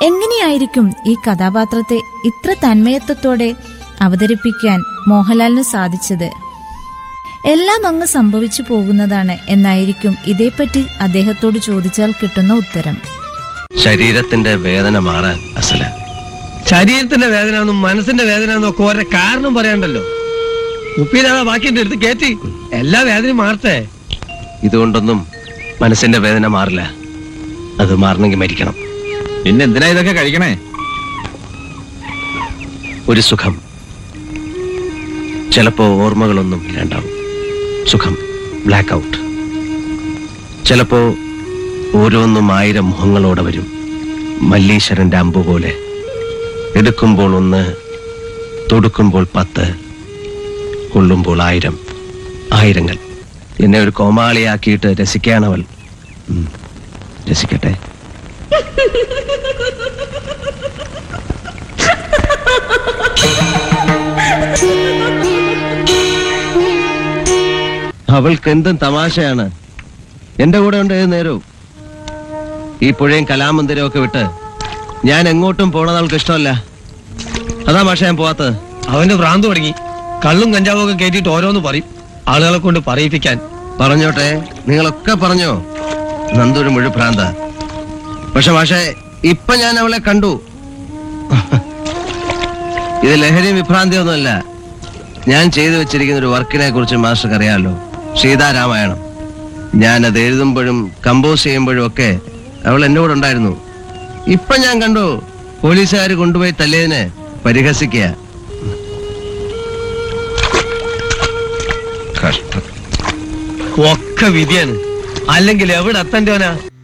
എങ്ങനെയായിരിക്കും ഈ കഥാപാത്രത്തെ ഇത്ര തന്മയത്വത്തോടെ അവതരിപ്പിക്കാൻ മോഹൻലാലിന് സാധിച്ചത് എല്ലാം അങ്ങ് സംഭവിച്ചു പോകുന്നതാണ് എന്നായിരിക്കും ഇതേപ്പറ്റി അദ്ദേഹത്തോട് ചോദിച്ചാൽ കിട്ടുന്ന ഉത്തരം ശരീരത്തിന്റെ വേദന മാറാൻ അസല ശരീരത്തിന്റെ വേദന എന്നും മനസ്സിന്റെ വേദന എന്നും ഒക്കെ ഓരോ കാരണം പറയാണ്ടല്ലോ ഉപ്പില്ലാതെ ബാക്കിന്റെ അടുത്ത് കേറ്റി എല്ലാ വേദനയും മാറട്ടെ ഇതുകൊണ്ടൊന്നും മനസ്സിന്റെ വേദന മാറില്ല അത് മാറണമെങ്കിൽ മരിക്കണം പിന്നെ എന്തിനാ ഇതൊക്കെ കഴിക്കണേ ഒരു സുഖം ചിലപ്പോ ഓർമ്മകളൊന്നും ഇല്ലാണ്ടാവും സുഖം ബ്ലാക്ക് ഔട്ട് ചിലപ്പോ ഓരോന്നും ആയിരം മുഖങ്ങളോടെ വരും മല്ലീശ്വരന്റെ അമ്പ് പോലെ എടുക്കുമ്പോൾ ഒന്ന് തൊടുക്കുമ്പോൾ പത്ത് കൊള്ളുമ്പോൾ ആയിരം ആയിരങ്ങൾ എന്നെ ഒരു കോമാളിയാക്കിയിട്ട് രസിക്കാണവൾ ഉം, രസിക്കട്ടെ അവൾക്ക് എന്തും തമാശയാണ് എന്റെ കൂടെ ഉണ്ട് ഏത് നേരവും ഈ പുഴയും കലാമന്ദിരവും ഒക്കെ വിട്ട് ഞാൻ എങ്ങോട്ടും പോണത് അവൾക്ക് ഇഷ്ടമല്ല അതാ മാഷ ഞാൻ പോവാത്തത് അവന്റെ ഭ്രാന്ത് തുടങ്ങി കള്ളും കഞ്ചാവും ഒക്കെ കേട്ടിട്ട് ഓരോന്ന് പറയും ആളുകളെ കൊണ്ട് പറയിപ്പിക്കാൻ പറഞ്ഞോട്ടെ നിങ്ങളൊക്കെ പറഞ്ഞോ നന്ദൊരു മുഴു ഭ്രാന്ത പക്ഷെ മാഷെ ഇപ്പൊ ഞാൻ അവളെ കണ്ടു ഇത് ലഹരി വിഭ്രാന്തിയൊന്നുമല്ല ഞാൻ ചെയ്തു വെച്ചിരിക്കുന്ന ഒരു വർക്കിനെ കുറിച്ച് മാസ്റ്റർക്ക് അറിയാമല്ലോ സീതാരാമായണം ഞാൻ അത് എഴുതുമ്പോഴും കമ്പോസ് ചെയ്യുമ്പോഴും ഒക്കെ അവൾ എന്റെ കൂടെ ഉണ്ടായിരുന്നു ഇപ്പൊ ഞാൻ കണ്ടു പോലീസുകാർ കൊണ്ടുപോയി തല്ലിയതിന് പരിഹസിക്കുക കഷ്ടം ഒക്കെ വിധിയാണ് അല്ലെങ്കിൽ എവിടെ എത്തണ്ടോനാ